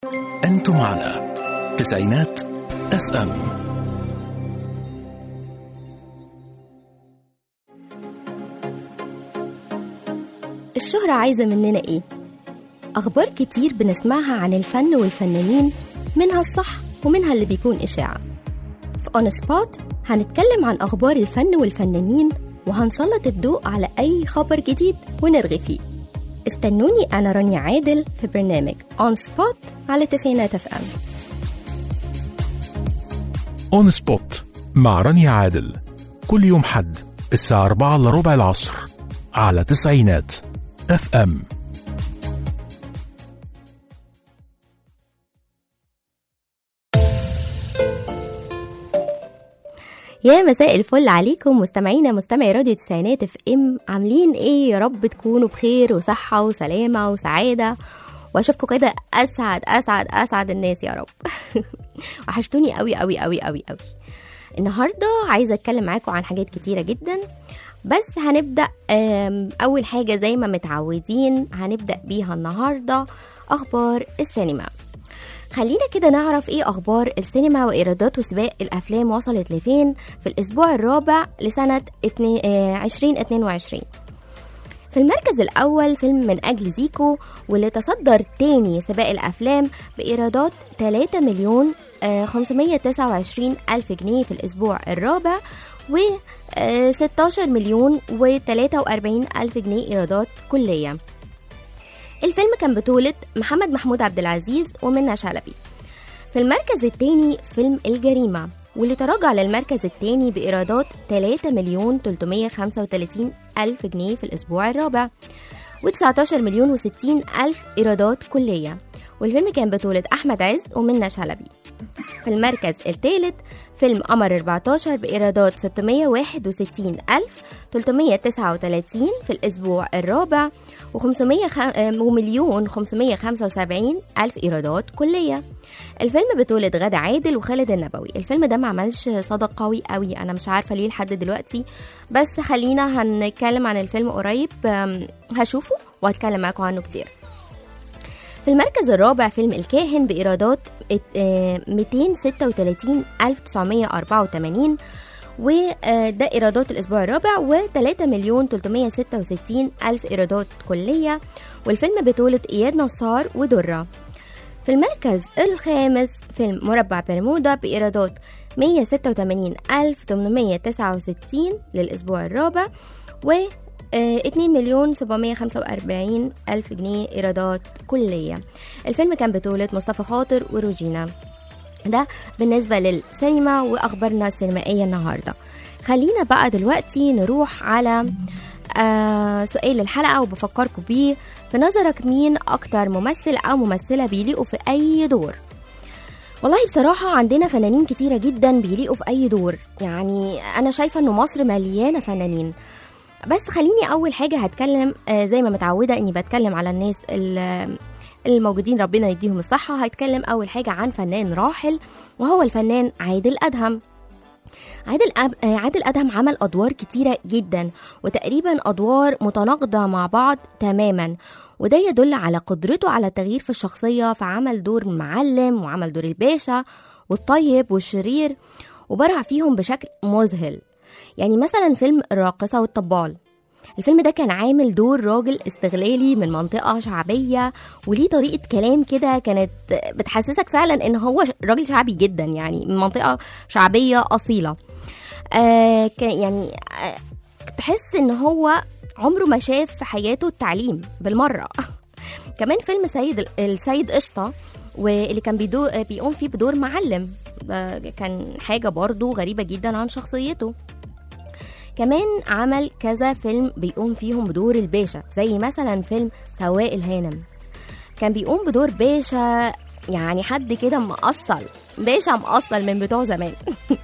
أنتم على تسعينات اف ام الشهرة عايزة مننا إيه؟ أخبار كتير بنسمعها عن الفن والفنانين منها الصح ومنها اللي بيكون إشاعة في أون سبوت هنتكلم عن أخبار الفن والفنانين وهنسلط الضوء على أي خبر جديد ونرغي فيه استنوني أنا رانيا عادل في برنامج أون سبوت على تسعينات اف ام اون سبوت مع رانيا عادل كل يوم حد الساعة 4 إلا ربع العصر على تسعينات اف ام يا مساء الفل عليكم مستمعينا مستمعي راديو تسعينات اف ام عاملين ايه يا رب تكونوا بخير وصحة وسلامة وسعادة واشوفكم كده اسعد اسعد اسعد الناس يا رب وحشتوني قوي قوي قوي قوي قوي النهارده عايزه اتكلم معاكم عن حاجات كتيره جدا بس هنبدا آم، اول حاجه زي ما متعودين هنبدا بيها النهارده اخبار السينما خلينا كده نعرف ايه اخبار السينما وايرادات وسباق الافلام وصلت لفين في الاسبوع الرابع لسنه اتنين- آه، 2022 في المركز الأول فيلم من أجل زيكو واللي تصدر تاني سباق الأفلام بإيرادات 3 مليون آه، 529 ألف جنيه في الأسبوع الرابع و آه، 16 مليون و 43 ألف جنيه إيرادات كلية الفيلم كان بطولة محمد محمود عبد العزيز ومنى شلبي في المركز الثاني فيلم الجريمة واللي تراجع للمركز الثاني بإيرادات 3 مليون 335 ألف جنيه في الأسبوع الرابع و19 مليون و60 ألف إيرادات كلية والفيلم كان بطولة أحمد عز ومنى شلبي في المركز الثالث فيلم قمر 14 بإيرادات 661 ألف 339 في الأسبوع الرابع و500 ومليون 575 ألف إيرادات كلية الفيلم بطولة غادة عادل وخالد النبوي الفيلم ده ما عملش صدى قوي قوي أنا مش عارفة ليه لحد دلوقتي بس خلينا هنتكلم عن الفيلم قريب أم، هشوفه وهتكلم معاكم عنه كتير في المركز الرابع فيلم الكاهن بإيرادات ات- آه، 236984 وده إيرادات الأسبوع الرابع و3 مليون 366 ألف إيرادات كلية والفيلم بطولة إياد نصار ودرة في المركز الخامس فيلم مربع برمودا بإيرادات 186869 للأسبوع الرابع و آه، 2 مليون 745 ألف جنيه إيرادات كلية الفيلم كان بطولة مصطفى خاطر وروجينا ده بالنسبة للسينما وأخبارنا السينمائية النهاردة خلينا بقى دلوقتي نروح على آه سؤال الحلقة وبفكركم بيه في نظرك مين أكتر ممثل أو ممثلة بيليقوا في أي دور والله بصراحة عندنا فنانين كتيرة جدا بيليقوا في أي دور يعني أنا شايفة إنه مصر مليانة فنانين بس خليني أول حاجة هتكلم آه، زي ما متعودة إني بتكلم على الناس ال- الموجودين ربنا يديهم الصحة هيتكلم أول حاجة عن فنان راحل وهو الفنان عادل أدهم عادل أب... آه، عادل أدهم عمل أدوار كتيرة جدا وتقريبا أدوار متناقضة مع بعض تماما وده يدل على قدرته على التغيير في الشخصية فعمل دور المعلم وعمل دور الباشا والطيب والشرير وبرع فيهم بشكل مذهل يعني مثلا فيلم الراقصة والطبال الفيلم ده كان عامل دور راجل استغلالي من منطقة شعبية وليه طريقة كلام كده كانت بتحسسك فعلا ان هو ش- راجل شعبي جدا يعني من منطقة شعبية أصيلة آه كان يعني آه تحس ان هو عمره ما شاف في حياته التعليم بالمرة كمان فيلم سيد السيد قشطة واللي كان بيدو بيقوم فيه بدور معلم آه، كان حاجة برضو غريبة جدا عن شخصيته كمان عمل كذا فيلم بيقوم فيهم بدور الباشا زي مثلا فيلم سواق الهانم كان بيقوم بدور باشا يعني حد كده مقصل باشا مقصل من بتوع زمان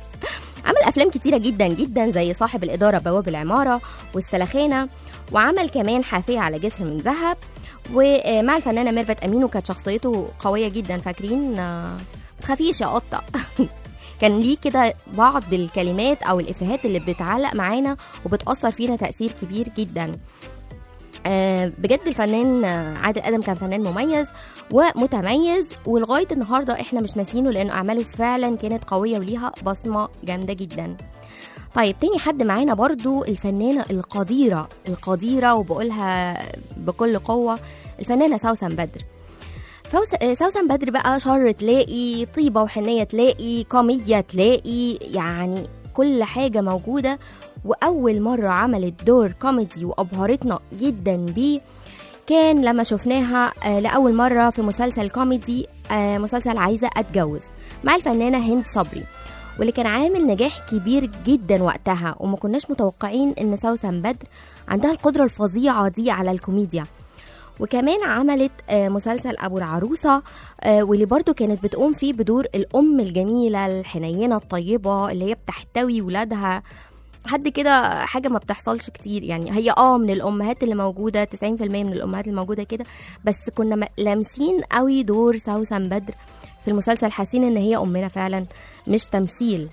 عمل افلام كتيره جدا جدا زي صاحب الاداره بواب العماره والسلخانه وعمل كمان حافيه على جسر من ذهب ومع الفنانه ميرفت امين وكانت شخصيته قويه جدا فاكرين آه، متخافيش يا قطه كان ليه كده بعض الكلمات او الافيهات اللي بتعلق معانا وبتاثر فينا تاثير كبير جدا آه، بجد الفنان آه، عادل ادم كان فنان مميز ومتميز ولغايه النهارده احنا مش ناسينه لان اعماله فعلا كانت قويه وليها بصمه جامده جدا طيب تاني حد معانا برضو الفنانة القديرة القديرة وبقولها بكل قوة الفنانة سوسن بدر فوس... آه، سوسن بدر بقى شر تلاقي طيبة وحنية تلاقي كوميديا تلاقي يعني كل حاجة موجودة وأول مرة عملت دور كوميدي وأبهرتنا جدا بيه كان لما شفناها آه، لأول مرة في مسلسل كوميدي آه، مسلسل عايزة أتجوز مع الفنانة هند صبري واللي كان عامل نجاح كبير جدا وقتها وما كناش متوقعين ان سوسن بدر عندها القدرة الفظيعة دي على الكوميديا وكمان عملت آه، مسلسل ابو العروسه آه، واللي برضو كانت بتقوم فيه بدور الام الجميله الحنينه الطيبه اللي هي بتحتوي ولادها حد كده حاجه ما بتحصلش كتير يعني هي اه من الامهات اللي موجوده 90% من الامهات اللي موجوده كده بس كنا م- لامسين قوي دور سوسن بدر في المسلسل حاسين ان هي امنا فعلا مش تمثيل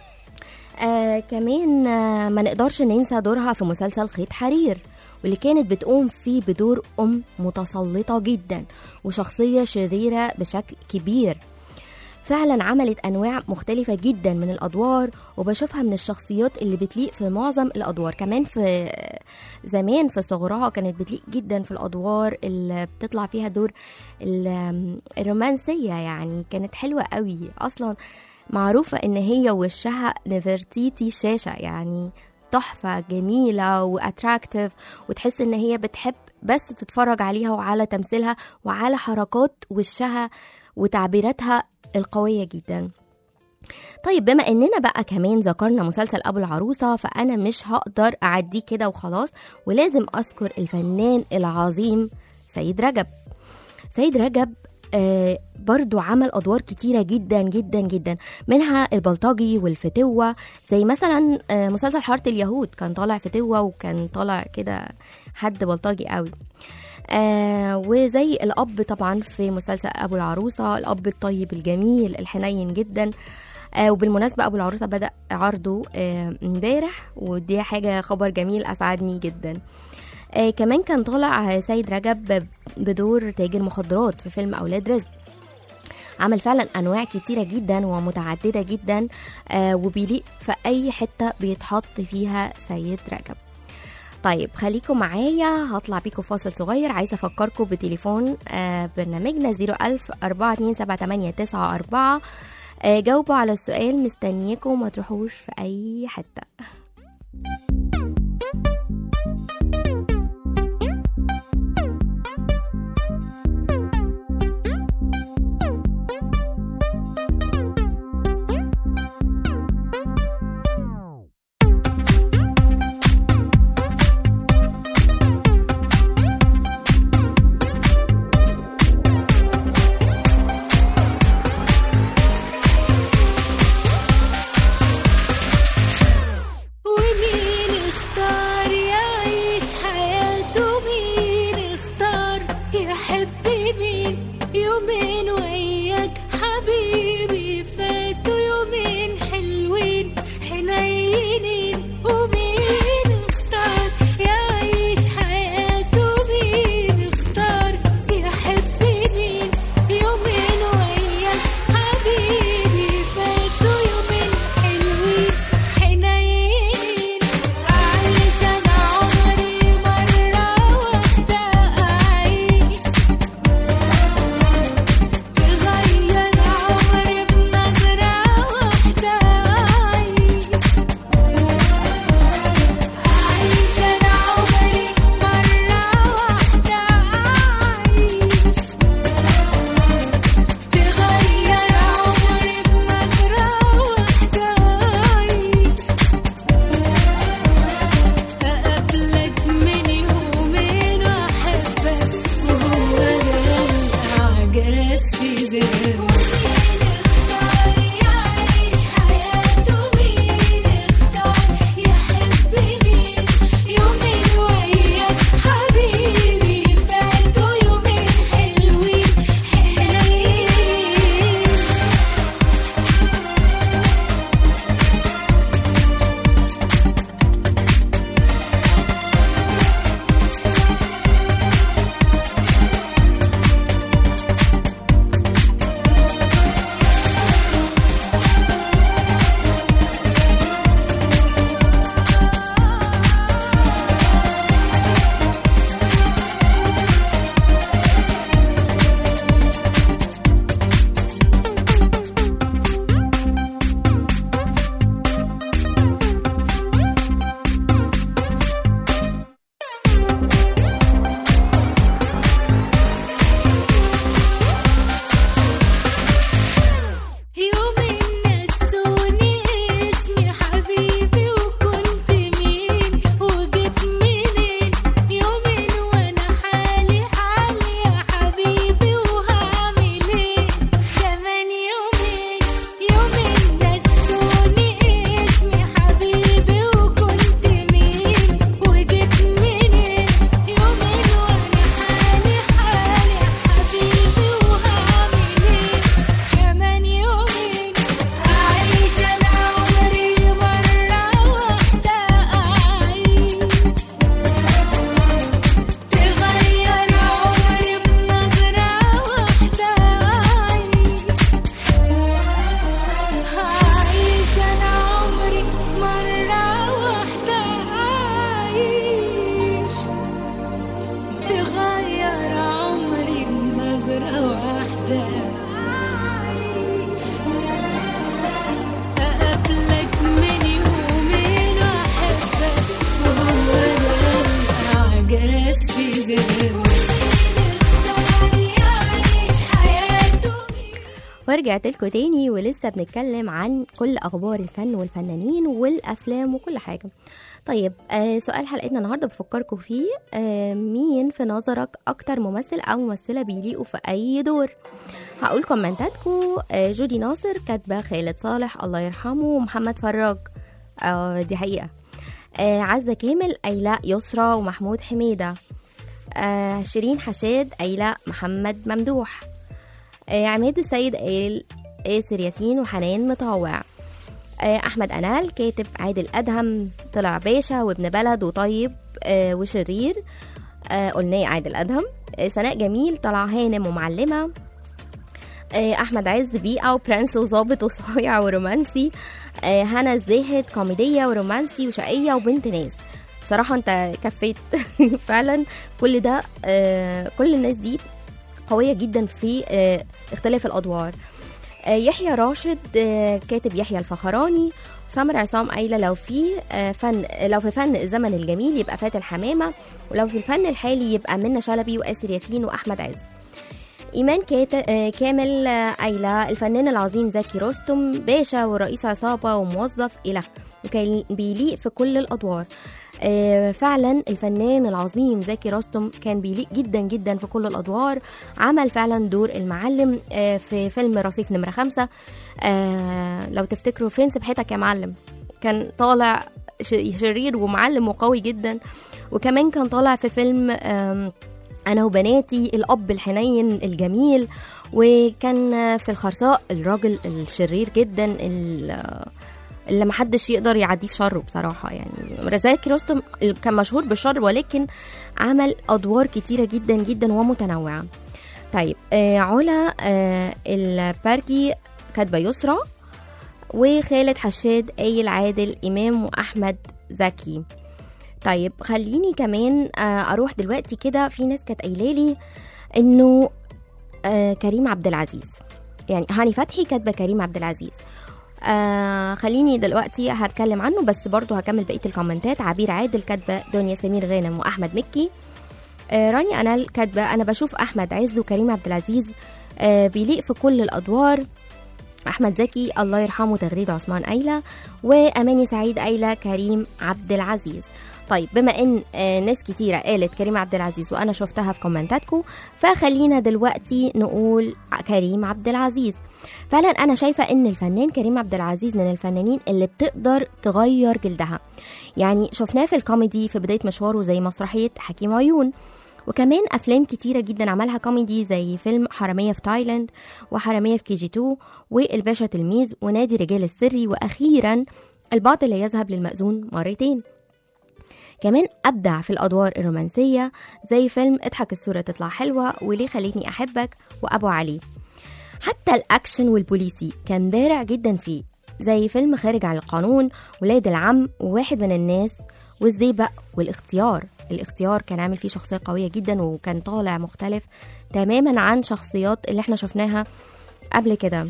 آه كمان آه ما نقدرش ننسى دورها في مسلسل خيط حرير واللي كانت بتقوم فيه بدور أم متسلطة جدا وشخصية شريرة بشكل كبير فعلا عملت أنواع مختلفة جدا من الأدوار وبشوفها من الشخصيات اللي بتليق في معظم الأدوار كمان في زمان في صغرها كانت بتليق جدا في الأدوار اللي بتطلع فيها دور ال- الرومانسية يعني كانت حلوة قوي أصلا معروفة إن هي وشها نفرتيتي شاشة يعني تحفة جميلة واتراكتيف وتحس إن هي بتحب بس تتفرج عليها وعلى تمثيلها وعلى حركات وشها وتعبيراتها القوية جدا طيب بما اننا بقى كمان ذكرنا مسلسل ابو العروسه فانا مش هقدر اعديه كده وخلاص ولازم اذكر الفنان العظيم سيد رجب سيد رجب آه برضو عمل أدوار كتيرة جدا جدا جدا منها البلطجي والفتوة زي مثلا آه مسلسل حارة اليهود كان طالع فتوة وكان طالع كده حد بلطجي قوي آه وزي الأب طبعا في مسلسل أبو العروسة الأب الطيب الجميل الحنين جدا آه وبالمناسبة أبو العروسة بدأ عرضه آه امبارح ودي حاجة خبر جميل أسعدني جدا آه كمان كان طالع سيد رجب بدور تاجر مخدرات في فيلم أولاد رزق عمل فعلا انواع كتيره جدا ومتعدده جدا آه وبيليق في اي حته بيتحط فيها سيد رجب طيب خليكم معايا هطلع بيكم فاصل صغير عايزه افكركم بتليفون آه برنامجنا 01000 427 آه جاوبوا على السؤال مستنياكم ما تروحوش في اي حته ومين اختار يعيش حياته مين اختار يحب مين يومين وياك حبيبي فاتوا يومين حلوين حنينين ومين اختار يعيش حياته مين اختار يحب مين يومين وياك حبيبي فاتوا يومين حلوين حنين أعيش أنا عمري مرة واحدة أعيش تغير عمري أعيش أقابلك من يومين وأحبك وهو ده الإعجاز في ذهني يعيش حياته ورجعت لكم تاني ولسه بنتكلم عن كل اخبار الفن والفنانين والافلام وكل حاجه طيب آه سؤال حلقتنا النهارده بفكركم فيه آه مين في نظرك اكتر ممثل او ممثله بيليقوا في اي دور هقول كومنتاتكم آه جودي ناصر كاتبه خالد صالح الله يرحمه ومحمد فراج آه دي حقيقه آه عزة كامل أيلاء يسرى ومحمود حميدة آه شيرين حشاد أيلاء محمد ممدوح آه عماد السيد قال آسر ياسين وحنان مطاوع آه أحمد أنال كاتب عادل أدهم طلع باشا وابن بلد وطيب آه وشرير آه قلنا عادل أدهم آه سناء جميل طلع هانم ومعلمة آه أحمد عز بيئة وبرنس وظابط وصايع ورومانسي آه هنا الزاهد كوميدية ورومانسي وشقية وبنت ناس بصراحة انت كفيت فعلا كل ده آه كل الناس دي قوية جدا في آه اختلاف الأدوار آه يحيى راشد آه كاتب يحيى الفخراني سمر عصام قايله لو في آه فن لو في فن الزمن الجميل يبقى فاتن حمامه ولو في الفن الحالي يبقى منى شلبي واسر ياسين واحمد عز ايمان كات... آه كامل آه قايله الفنان العظيم زكي رستم باشا ورئيس عصابه وموظف الى وكان بيليق في كل الادوار آه، فعلا الفنان العظيم زكي رستم كان بيليق جدا جدا في كل الادوار عمل فعلا دور المعلم آه، في فيلم رصيف نمره خمسة آه، لو تفتكروا فين سبحتك يا معلم كان طالع ش- شرير ومعلم وقوي جدا وكمان كان طالع في فيلم آم، انا وبناتي الاب الحنين الجميل وكان آه، في الخرساء الراجل الشرير جدا ال- اللي محدش يقدر يعديه في شره بصراحة يعني زكي رستم كان مشهور بالشر ولكن عمل أدوار كتيرة جدا جدا ومتنوعة طيب آه علا آه الباركي كاتبة يسرى وخالد حشاد قايل عادل إمام وأحمد زكي طيب خليني كمان آه أروح دلوقتي كده في ناس كانت قايلة لي إنه آه كريم عبد العزيز يعني هاني فتحي كاتبة كريم عبد العزيز آه خليني دلوقتي هتكلم عنه بس برضو هكمل بقيه الكومنتات عبير عادل كاتبه دنيا سمير غانم واحمد مكي آه رانيا انال كاتبه انا بشوف احمد عز وكريم عبد العزيز آه بيليق في كل الادوار احمد زكي الله يرحمه تغريد عثمان ايلا واماني سعيد ايلا كريم عبد العزيز طيب بما ان آه ناس كتيره قالت كريم عبد العزيز وانا شفتها في كومنتاتكم فخلينا دلوقتي نقول كريم عبد العزيز فعلا انا شايفه ان الفنان كريم عبد العزيز من الفنانين اللي بتقدر تغير جلدها يعني شفناه في الكوميدي في بدايه مشواره زي مسرحيه حكيم عيون وكمان افلام كتيره جدا عملها كوميدي زي فيلم حراميه في تايلاند وحراميه في كي جي 2 والباشا تلميذ ونادي رجال السري واخيرا البعض لا يذهب للمأذون مرتين كمان أبدع في الأدوار الرومانسية زي فيلم اضحك الصورة تطلع حلوة وليه خليتني أحبك وأبو علي حتى الأكشن والبوليسي كان بارع جدا فيه زي فيلم خارج عن القانون ولاد العم وواحد من الناس والزيبق والاختيار الاختيار كان عامل فيه شخصية قوية جدا وكان طالع مختلف تماما عن شخصيات اللي احنا شفناها قبل كده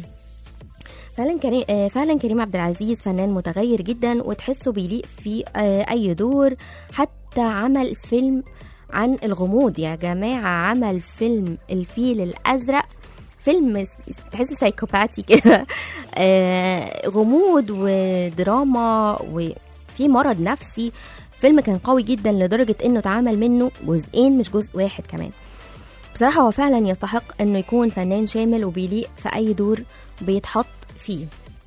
فعلا كريم آه، فعلا كريم عبد العزيز فنان متغير جدا وتحسه بيليق في آه، اي دور حتى عمل فيلم عن الغموض يا جماعه عمل فيلم الفيل الازرق فيلم س- تحس سايكوباتي كده آه، غموض ودراما وفي مرض نفسي فيلم كان قوي جدا لدرجه انه اتعمل منه جزئين مش جزء واحد كمان بصراحة هو فعلا يستحق انه يكون فنان شامل وبيليق في اي دور بيتحط فيه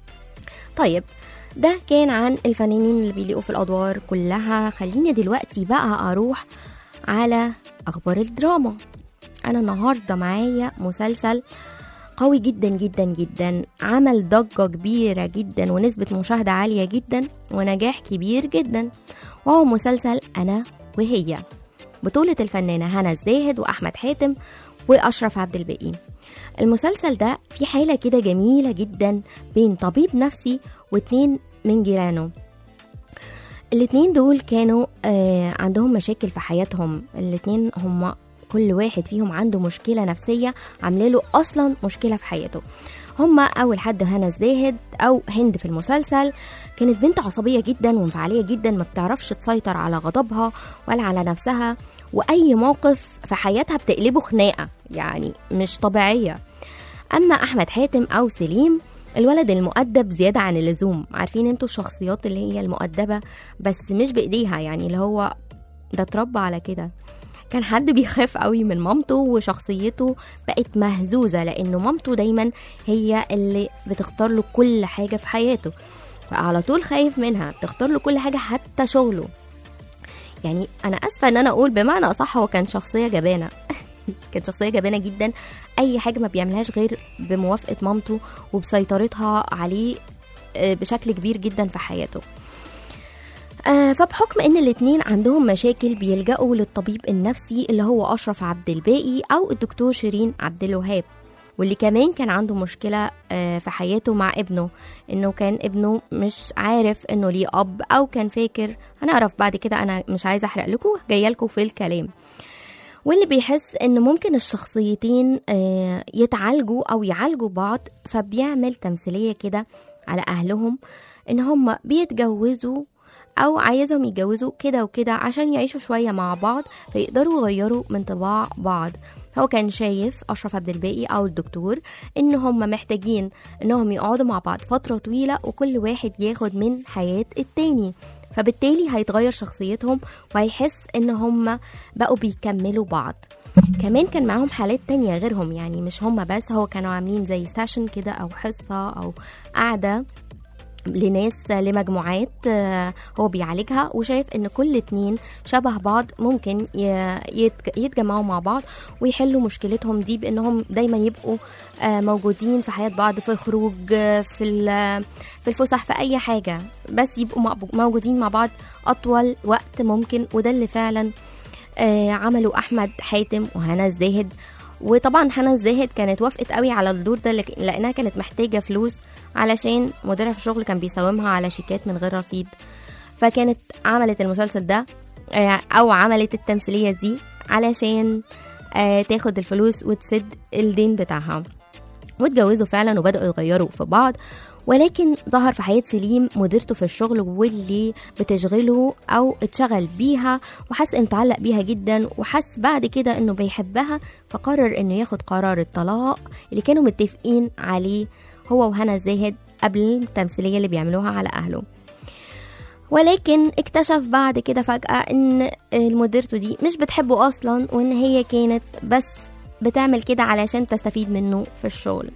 طيب ده كان عن الفنانين اللي بيليقوا في الادوار كلها خليني دلوقتي بقى اروح على اخبار الدراما انا النهارده معايا مسلسل قوي جدا جدا جدا عمل ضجة كبيرة جدا ونسبة مشاهدة عالية جدا ونجاح كبير جدا وهو مسلسل أنا وهي بطولة الفنانة هنا الزاهد وأحمد حاتم وأشرف عبد الباقي المسلسل ده في حالة كده جميلة جدا بين طبيب نفسي واتنين من جيرانه الاتنين دول كانوا آه عندهم مشاكل في حياتهم الاتنين هم كل واحد فيهم عنده مشكلة نفسية عامله له أصلا مشكلة في حياته هما أول حد هنا الزاهد أو هند في المسلسل كانت بنت عصبية جدا وانفعالية جدا ما بتعرفش تسيطر على غضبها ولا على نفسها وأي موقف في حياتها بتقلبه خناقة يعني مش طبيعية أما أحمد حاتم أو سليم الولد المؤدب زيادة عن اللزوم عارفين انتوا الشخصيات اللي هي المؤدبة بس مش بإيديها يعني اللي هو ده اتربى على كده كان حد بيخاف قوي من مامته وشخصيته بقت مهزوزة لأنه مامته دايما هي اللي بتختار له كل حاجة في حياته فعلى طول خايف منها بتختار له كل حاجة حتى شغله يعني أنا آسفة إن أنا أقول بمعنى أصح هو كان شخصية جبانة كان شخصية جبانة جدا أي حاجة ما بيعملهاش غير بموافقة مامته وبسيطرتها عليه آه، بشكل كبير جدا في حياته آه، فبحكم ان الاتنين عندهم مشاكل بيلجأوا للطبيب النفسي اللي هو اشرف عبد الباقي او الدكتور شيرين عبد الوهاب واللي كمان كان عنده مشكلة آه، في حياته مع ابنه انه كان ابنه مش عارف انه ليه اب او كان فاكر هنعرف بعد كده انا مش عايزة احرق لكم جايه لكم في الكلام واللي بيحس ان ممكن الشخصيتين آه، يتعالجوا او يعالجوا بعض فبيعمل تمثيليه كده على اهلهم ان هم بيتجوزوا او عايزهم يتجوزوا كده وكده عشان يعيشوا شويه مع بعض فيقدروا يغيروا من طباع بعض هو كان شايف اشرف عبد الباقي او الدكتور ان هم محتاجين انهم يقعدوا مع بعض فتره طويله وكل واحد ياخد من حياه التاني فبالتالي هيتغير شخصيتهم وهيحس ان هم بقوا بيكملوا بعض كمان كان معاهم حالات تانية غيرهم يعني مش هم بس هو كانوا عاملين زي سيشن كده او حصة او قعدة لناس لمجموعات آه، هو بيعالجها وشايف ان كل اتنين شبه بعض ممكن ي- يتج- يتجمعوا مع بعض ويحلوا مشكلتهم دي بانهم دايما يبقوا آه، موجودين في حياة بعض في الخروج آه، في ال- في الفسح في اي حاجة بس يبقوا مع- موجودين مع بعض اطول وقت ممكن وده اللي فعلا آه، عملوا احمد حاتم وهنا الزاهد وطبعا هنا الزاهد كانت وافقت قوي على الدور ده لك- لانها كانت محتاجه فلوس علشان مديرها في الشغل كان بيساومها على شيكات من غير رصيد فكانت عملت المسلسل ده آه، او عملت التمثيليه دي علشان آه، تاخد الفلوس وتسد الدين بتاعها واتجوزوا فعلا وبدأوا يغيروا في بعض ولكن ظهر في حياة سليم مديرته في الشغل واللي بتشغله أو اتشغل بيها وحس إنه متعلق بيها جدا وحس بعد كده إنه بيحبها فقرر إنه ياخد قرار الطلاق اللي كانوا متفقين عليه هو وهنا الزاهد قبل التمثيلية اللي بيعملوها على أهله ولكن اكتشف بعد كده فجأة ان المديرته دي مش بتحبه اصلا وان هي كانت بس بتعمل كده علشان تستفيد منه في الشغل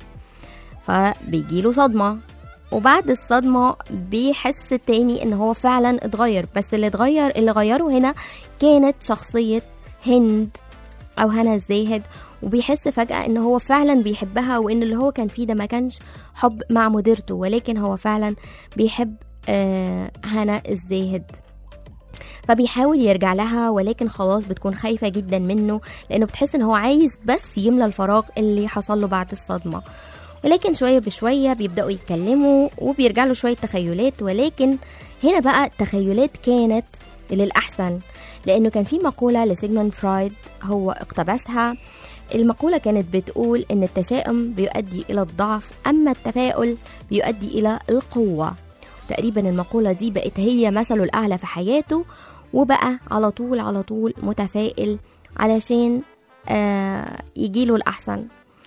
فبيجيله صدمة وبعد الصدمة بيحس تاني ان هو فعلا اتغير بس اللي اتغير اللي غيره هنا كانت شخصية هند او هنا الزاهد وبيحس فجأة ان هو فعلا بيحبها وان اللي هو كان فيه ده ما كانش حب مع مديرته ولكن هو فعلا بيحب آه هنا الزاهد فبيحاول يرجع لها ولكن خلاص بتكون خايفة جدا منه لأنه بتحس إن هو عايز بس يملى الفراغ اللي حصل له بعد الصدمة ولكن شوية بشوية بيبدأوا يتكلموا وبيرجع له شوية تخيلات ولكن هنا بقى التخيلات كانت للأحسن لأنه كان في مقولة لسيجموند فرايد هو اقتبسها المقولة كانت بتقول إن التشاؤم بيؤدي إلى الضعف أما التفاؤل بيؤدي إلى القوة تقريبا المقولة دي بقت هي مثله الأعلى في حياته وبقى على طول على طول متفائل علشان آه يجيله الأحسن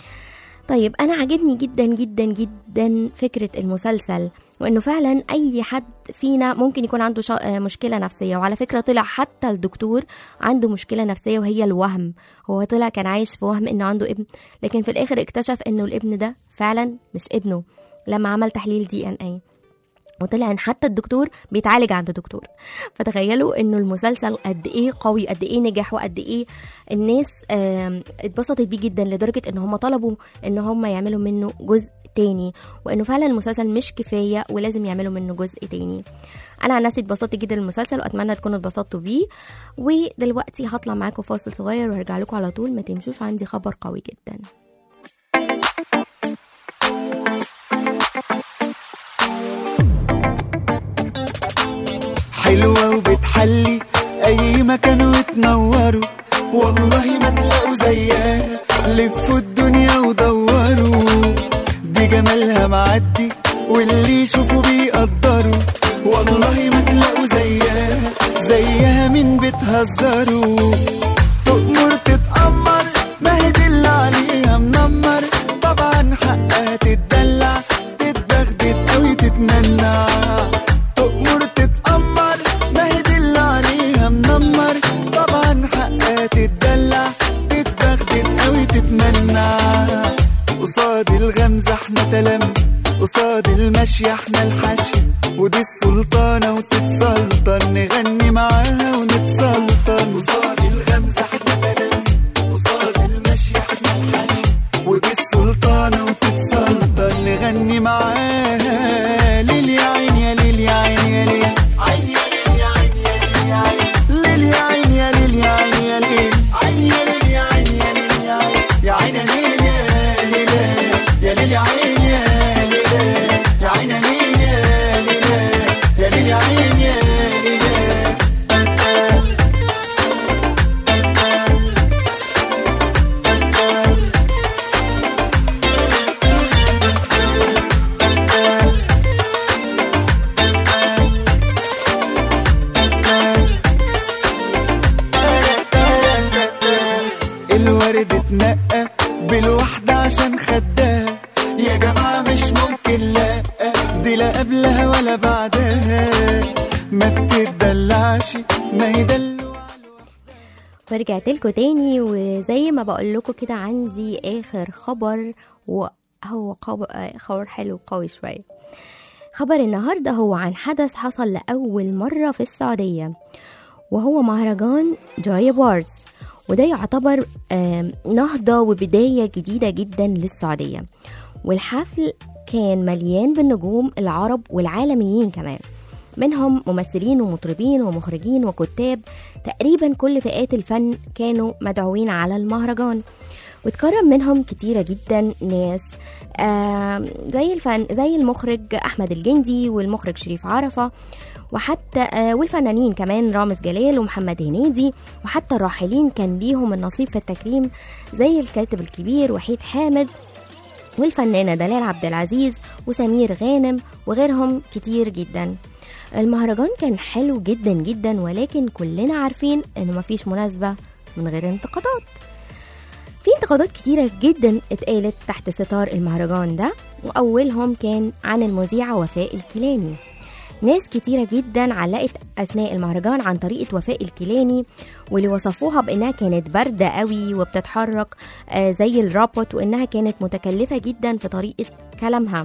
طيب أنا عجبني جدا جدا جدا فكرة المسلسل وإنه فعلا أي حد فينا ممكن يكون عنده شا... آه، مشكلة نفسية وعلى فكرة طلع حتى الدكتور عنده مشكلة نفسية وهي الوهم هو طلع كان عايش في وهم إنه عنده ابن لكن في الآخر اكتشف إنه الابن ده فعلا مش ابنه لما عمل تحليل دي ان اي وطلع ان حتى الدكتور بيتعالج عند دكتور فتخيلوا انه المسلسل قد ايه قوي قد ايه نجح وقد ايه الناس آم، اتبسطت بيه جدا لدرجه ان هم طلبوا ان هم يعملوا منه جزء تاني وانه فعلا المسلسل مش كفايه ولازم يعملوا منه جزء تاني انا عن نفسي اتبسطت جدا بالمسلسل واتمنى تكونوا اتبسطتوا بيه ودلوقتي هطلع معاكم فاصل صغير وهرجع لكم على طول ما تمشوش عندي خبر قوي جدا حلوة وبتحلي أي مكان وتنوروا والله ما تلاقوا زيها لفوا الدنيا ودوروا دي جمالها معدي واللي يشوفوا بيقدروا والله ما تلاقوا زيها زيها من بتهزروا تؤمر تتأمر ما هي دي اللي عليها منمر طبعا حقها تتدلع تتبغدد قوي تتمنع تؤمر تتأمر ما هي دي اللي عليها منمر طبعا حقها تتدلع تتبغدد قوي تتمنع قصاد الغمزة احنا تلامذة قصاد المشي احنا الحشي ودي السلطانة وتتسلطن نغني معاها ونتسلطن قصاد الغمزة احنا تلامذة قصاد المشي احنا الحشي ودي السلطانة وتتسلطن نغني معاها ليل يا عين يا ليل يا عين يا ليل عين يا ليل يا عين يا ليل يا عين ليل يا عين يا ليل يا عين يا ليل عين يا ليل يا عين يا ليل يا عين يا عين يا ليل يا ليل يا ليل يا عين يا ليل يا عين يا ليل يا ليل يا ليل يا عين يا ليل الورد اتنقى بالوحدة عشان خدها يا جماعة مش ممكن لا دي لا قبلها ولا بعدها ما بتدلعش ما هي دلوع ورجعت لكم تاني وزي ما بقول لكم كده عندي اخر خبر وهو خبر, خبر حلو قوي شويه خبر النهارده هو عن حدث حصل لاول مره في السعوديه وهو مهرجان جاي بوردز وده يعتبر آم، نهضة وبداية جديدة جدا للسعودية والحفل كان مليان بالنجوم العرب والعالميين كمان منهم ممثلين ومطربين ومخرجين وكتاب تقريبا كل فئات الفن كانوا مدعوين على المهرجان واتكرم منهم كتيرة جدا ناس آه زي الفن زي المخرج أحمد الجندي والمخرج شريف عرفة وحتى آه والفنانين كمان رامز جلال ومحمد هنيدي وحتى الراحلين كان ليهم النصيب في التكريم زي الكاتب الكبير وحيد حامد والفنانة دلال عبد العزيز وسمير غانم وغيرهم كتير جدا المهرجان كان حلو جدا جدا ولكن كلنا عارفين انه مفيش مناسبة من غير انتقادات في انتقادات كتيرة جدا اتقالت تحت ستار المهرجان ده وأولهم كان عن المذيعة وفاء الكيلاني ناس كتيرة جدا علقت أثناء المهرجان عن طريقة وفاء الكيلاني واللي وصفوها بأنها كانت باردة قوي وبتتحرك آه، زي الرابط وأنها كانت متكلفة جدا في طريقة كلامها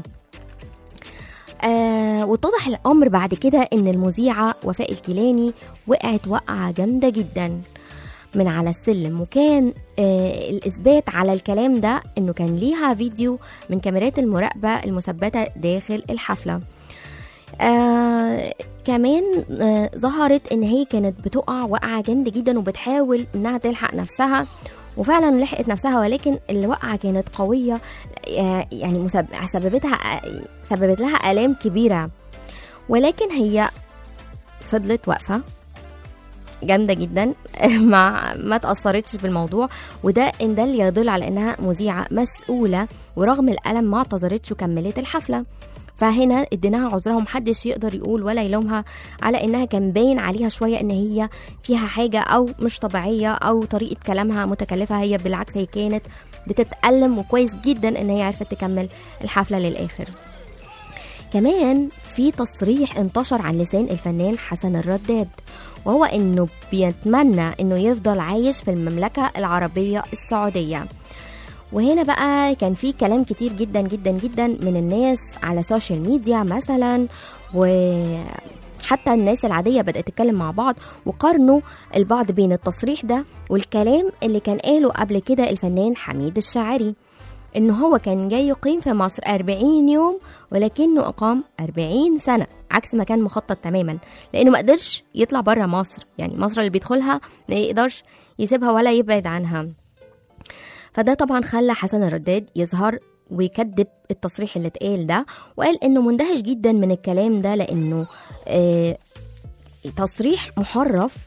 آه واتضح الأمر بعد كده إن المذيعة وفاء الكيلاني وقعت وقعة جامدة جدا من على السلم وكان آه الإثبات على الكلام ده إنه كان ليها فيديو من كاميرات المراقبة المثبتة داخل الحفلة آه كمان آه ظهرت ان هي كانت بتقع وقعه جامده جدا وبتحاول انها تلحق نفسها وفعلا لحقت نفسها ولكن الوقعه كانت قويه آه يعني مسب... سببتها سببت لها الام كبيره ولكن هي فضلت واقفه جامده جدا ما ما تاثرتش بالموضوع وده ان ده اللي يدل على انها مذيعه مسؤوله ورغم الالم ما اعتذرتش وكملت الحفله فهنا اديناها عذرها ومحدش يقدر يقول ولا يلومها على انها كان باين عليها شويه ان هي فيها حاجه او مش طبيعيه او طريقه كلامها متكلفه هي بالعكس هي كانت بتتألم وكويس جدا ان هي عرفت تكمل الحفله للاخر كمان في تصريح انتشر عن لسان الفنان حسن الرداد وهو انه بيتمنى انه يفضل عايش في المملكه العربيه السعوديه وهنا بقى كان في كلام كتير جدا جدا جدا من الناس على السوشيال ميديا مثلا وحتى الناس العادية بدأت تتكلم مع بعض وقارنوا البعض بين التصريح ده والكلام اللي كان قاله قبل كده الفنان حميد الشاعري إن هو كان جاي يقيم في مصر 40 يوم ولكنه أقام 40 سنة عكس ما كان مخطط تماما لأنه ما قدرش يطلع بره مصر يعني مصر اللي بيدخلها ما يقدرش يسيبها ولا يبعد عنها فده طبعا خلى حسن الرداد يظهر ويكذب التصريح اللي اتقال ده وقال انه مندهش جدا من الكلام ده لانه آه تصريح محرف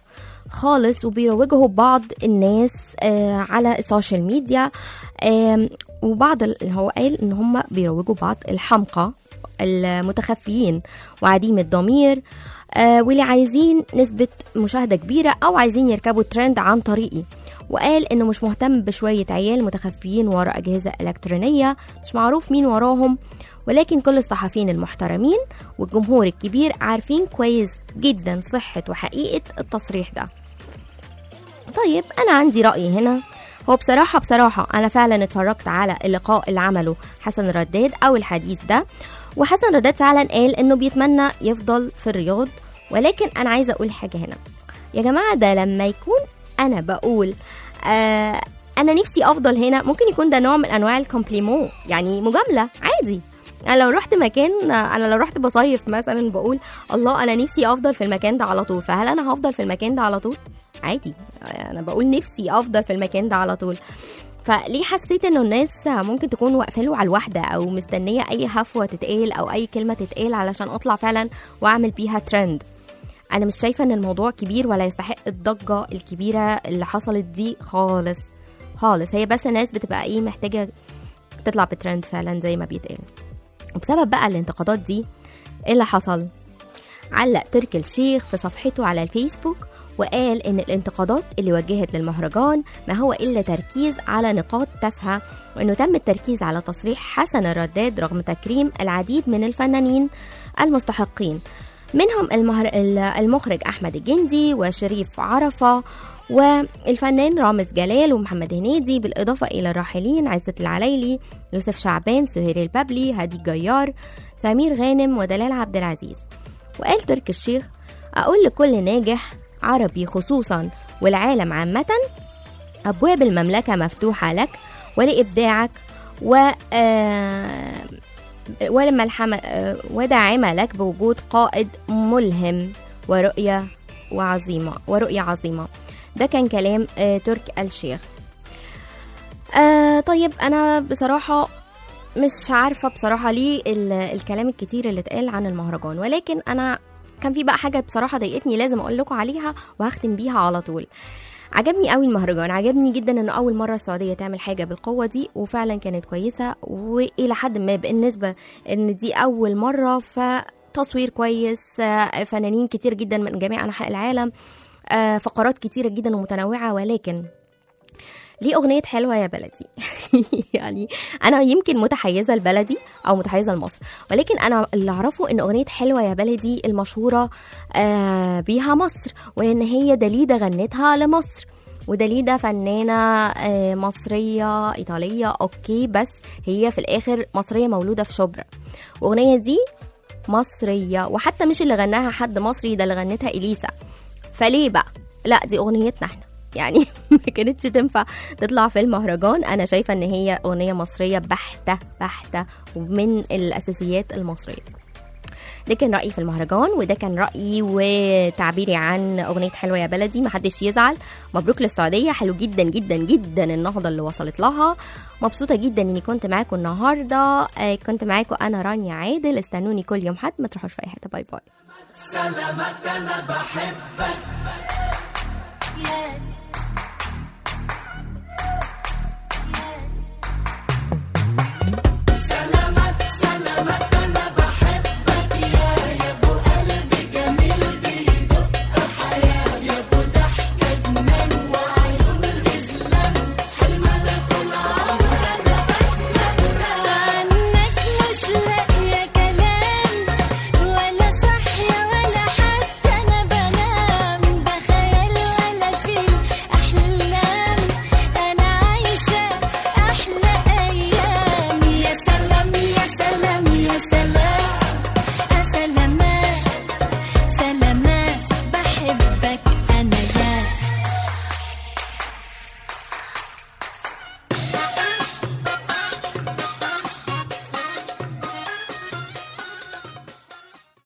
خالص وبيروجوا بعض الناس آه على السوشيال ميديا آم، وبعض ال- هو قال ان هم بيروجوا بعض الحمقى المتخفيين وعديم الضمير آه واللي عايزين نسبة مشاهدة كبيرة أو عايزين يركبوا ترند عن طريقي وقال إنه مش مهتم بشوية عيال متخفيين ورا أجهزة إلكترونية مش معروف مين وراهم ولكن كل الصحفيين المحترمين والجمهور الكبير عارفين كويس جدا صحة وحقيقة التصريح ده طيب أنا عندي رأي هنا هو بصراحة بصراحة أنا فعلا اتفرجت على اللقاء اللي عمله حسن رداد أو الحديث ده وحسن رداد فعلا قال إنه بيتمنى يفضل في الرياض ولكن أنا عايزة أقول حاجة هنا يا جماعة ده لما يكون أنا بقول آه أنا نفسي أفضل هنا ممكن يكون ده نوع من أنواع الكومبليمون يعني مجاملة عادي انا لو رحت مكان انا لو رحت بصيف مثلا بقول الله انا نفسي افضل في المكان ده على طول فهل انا هفضل في المكان ده على طول عادي انا بقول نفسي افضل في المكان ده على طول فليه حسيت انه الناس ممكن تكون واقفه له على الواحده او مستنيه اي هفوه تتقال او اي كلمه تتقال علشان اطلع فعلا واعمل بيها ترند انا مش شايفه ان الموضوع كبير ولا يستحق الضجه الكبيره اللي حصلت دي خالص خالص هي بس الناس بتبقى ايه محتاجه تطلع بترند فعلا زي ما بيتقال وبسبب بقى الانتقادات دي ايه اللي حصل علق تركي الشيخ في صفحته على الفيسبوك وقال ان الانتقادات اللي وجهت للمهرجان ما هو الا تركيز على نقاط تافهه وانه تم التركيز على تصريح حسن الرداد رغم تكريم العديد من الفنانين المستحقين منهم المهر... المخرج احمد الجندي وشريف عرفه والفنان رامز جلال ومحمد هنيدي بالإضافة إلى الراحلين عزت العليلي يوسف شعبان سهير البابلي هادي الجيار سمير غانم ودلال عبد العزيز وقال ترك الشيخ أقول لكل ناجح عربي خصوصا والعالم عامة أبواب المملكة مفتوحة لك ولإبداعك و آه، ولملحمة آه، وداعمة لك بوجود قائد ملهم ورؤية وعظيمة ورؤية عظيمة ده كان كلام آه، ترك الشيخ آه طيب أنا بصراحة مش عارفة بصراحة ليه ال- الكلام الكتير اللي اتقال عن المهرجان ولكن أنا كان في بقى حاجة بصراحة ضايقتني لازم أقول لكم عليها وهختم بيها على طول عجبني قوي المهرجان عجبني جدا انه اول مره السعوديه تعمل حاجه بالقوه دي وفعلا كانت كويسه والى حد ما بالنسبه ان دي اول مره فتصوير كويس آه، فنانين كتير جدا من جميع انحاء العالم آه، فقرات كتيره جدا ومتنوعه ولكن ليه أغنية حلوة يا بلدي يعني أنا يمكن متحيزة لبلدي أو متحيزة لمصر ولكن أنا اللي أعرفه إن أغنية حلوة يا بلدي المشهورة آه بيها مصر وإن هي دليدة غنتها لمصر ودليدة فنانة آه، مصرية إيطالية أوكي بس هي في الآخر مصرية مولودة في شبرا وأغنية دي مصرية وحتى مش اللي غناها حد مصري ده اللي غنتها إليسا فليه بقى لا دي أغنيتنا احنا يعني ما كانتش تنفع تطلع في المهرجان انا شايفه ان هي اغنيه مصريه بحته بحته ومن الاساسيات المصريه ده كان رأيي في المهرجان وده كان رأيي وتعبيري عن أغنية حلوة يا بلدي محدش يزعل مبروك للسعودية حلو جدا جدا جدا النهضة اللي وصلت لها مبسوطة جدا إني كنت معاكم النهاردة آه، كنت معاكم أنا رانيا عادل استنوني كل يوم حد ما تروحوش في أي حتة باي باي يا